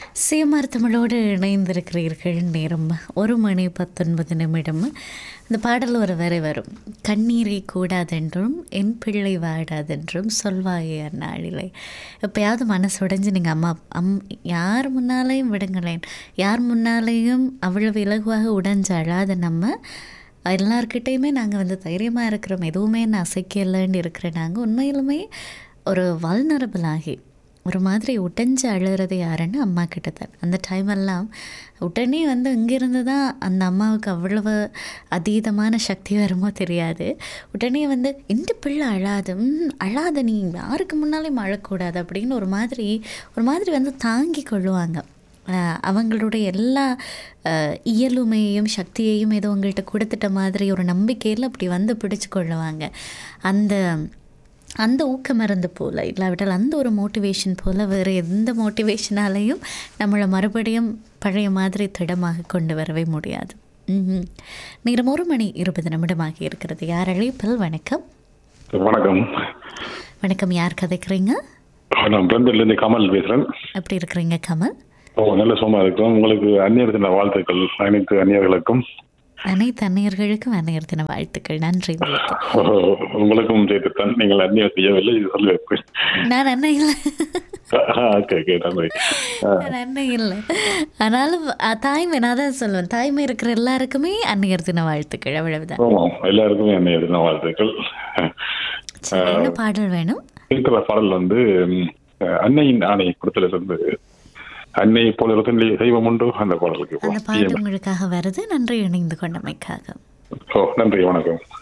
CMR தமிழோடு இணைந்திருக்கிறீர்கள் நேரம் ஒரு மணி பத்தொன்பது நிமிடம் இந்த பாடல் ஒரு வரை வரும் கண்ணீரை கூடாதென்றும் என் பிள்ளை வாடாதென்றும் சொல்வாயே அந்நாளிலே எப்பயாவது மனசு உடைஞ்சு நீங்கள் அம்மா அம் யார் முன்னாலேயும் விடுங்களேன் யார் முன்னாலேயும் அவ்வளவு இலகுவாக உடைஞ்சு அழாத நம்ம எல்லார்கிட்டேயுமே நாங்கள் வந்து தைரியமாக இருக்கிறோம் எதுவுமே நான் அசைக்கலைன்னு இருக்கிற நாங்கள் உண்மையிலுமே ஒரு வல்னரபிள் ஆகி ஒரு மாதிரி உடைஞ்சு அழுகிறது யாருன்னு அம்மா கிட்ட தான் அந்த டைமெல்லாம் உடனே வந்து இங்கேருந்து தான் அந்த அம்மாவுக்கு அவ்வளவு அதீதமான சக்தி வருமோ தெரியாது உடனே வந்து இந்த பிள்ளை அழாது ம், அழாத நீ யாருக்கு முன்னாலேயும் அழக்கூடாது அப்படின்னு ஒரு மாதிரி ஒரு மாதிரி வந்து தாங்கி கொள்ளுவாங்க அஹ் அவங்களுடைய எல்லா அஹ், இயலுமையையும் சக்தியையும் ஏதோ உங்கள்கிட்ட கொடுத்துட்ட மாதிரி ஒரு நம்பிக்கையில் அப்படி வந்து பிடிச்சு கொள்ளுவாங்க அந்த அந்த ஊக்க மருந்து போல் இல்லாவிட்டால் அந்த ஒரு மோட்டிவேஷன் போல் வேறு எந்த மோட்டிவேஷனாலையும் நம்மளை மறுபடியும் பழைய மாதிரி திடமாக கொண்டு வரவே முடியாது ம்ஹும். நேரம் ஒரு மணி இருபது நிமிடமாகி இருக்கிறது யார் அழைப்பில் வணக்கம் வணக்கம் வணக்கம் யார் கதைக்கிறீங்க நான் பிறந்தூர்ல இருந்து கமல் பேசுறேன் எப்படி இருக்கிறீங்க கமல் ஓ நல்ல சும்மா இருக்கும் உங்களுக்கு அந்நியர் தின வாழ்த்துக்கள் அனைத்து அந்நியர்களுக்கும் அனைத்து அந்நியர்களுக்கும் அந்நியர் தின வாழ்த்துக்கள் நன்றி உங்களுக்கு ஓ, உங்களுக்கும் சேர்த்துத்தான் நீங்கள் அந்நியர் செய்யவில்லை இது சொல்லி வைப்பேன் நான் அண்ணன் இல்லை ஓகே ஓகே நன்றி ஆ, நான் அண்ணன் இல்லை ஆனாலும் அஹ், தாய்மை நான் தான் சொல்லுவேன் தாய்மை இருக்கிற எல்லாருக்குமே அந்நியர் தின வாழ்த்துக்கள் அவ்வளவுதான் ஆமாம் எல்லாருக்குமே அந்நியர் தின வாழ்த்துக்கள் சரி, என்ன பாடல் வேணும் இருக்கிற பாடல் வந்து ம், அன்னையின் ஆணை கொடுத்தல இருந்து அன்னை போல ரத்தனிலே தெய்வம் உண்டு அந்த பாடலுக்கு அந்த பாடல் உங்களுக்காக வருது நன்றி இணைந்து கொண்டமைக்காக ஓ நன்றி வணக்கம்